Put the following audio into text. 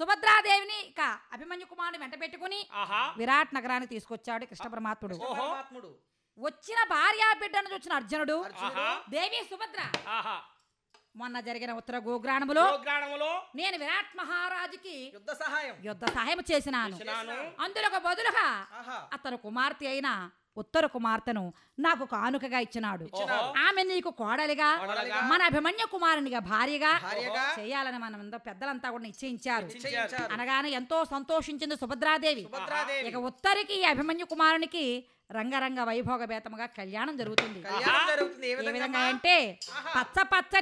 సుభద్రాదేవిని ఇక అభిమన్యు కుమారుని వెంట పెట్టుకుని ఆహా విరాట్ నగరానికి తీసుకొచ్చాడు కృష్ణ పరమాత్ముడు ఓహో. పరమాత్ముడు వచ్చిన భార్యా బిడ్డను చూసిన అర్జునుడు అర్జునుడు ఆహా. దేవి సుభద్ర ఆహా మొన్న జరిగిన ఉత్తర గోగ్రాణములో గ్రాణములో నేను విరాట్ మహారాజుకి యుద్ధ సహాయం యుద్ధ సహాయం చేసినాను చేసినాను. అందులో బదులుగా ఆహా అతను కుమార్తె అయిన ఉత్తర కుమార్తెను నాకు కానుకగా ఇచ్చినాడు ఇచ్చినాడు. ఆమె నీకు కోడలిగా కోడలిగా, మన అభిమన్య కుమారునిగా భార్యగా భార్యగా చేయాలని మనం ఎంతో పెద్దలంతా కూడా నిశ్చయించారు నిశ్చయించారు. అనగానే ఎంతో సంతోషించింది సుభద్రాదేవి సుభద్రాదేవి ఇక ఉత్తరికి ఈ అభిమన్యు కుమారునికి రంగరంగ వైభోగ భేతముగా కళ్యాణం జరుగుతుంది కళ్యాణం జరుగుతుంది ఏ ఏ విధంగా విధంగా అంటే ఆహా. పచ్చ పచ్చ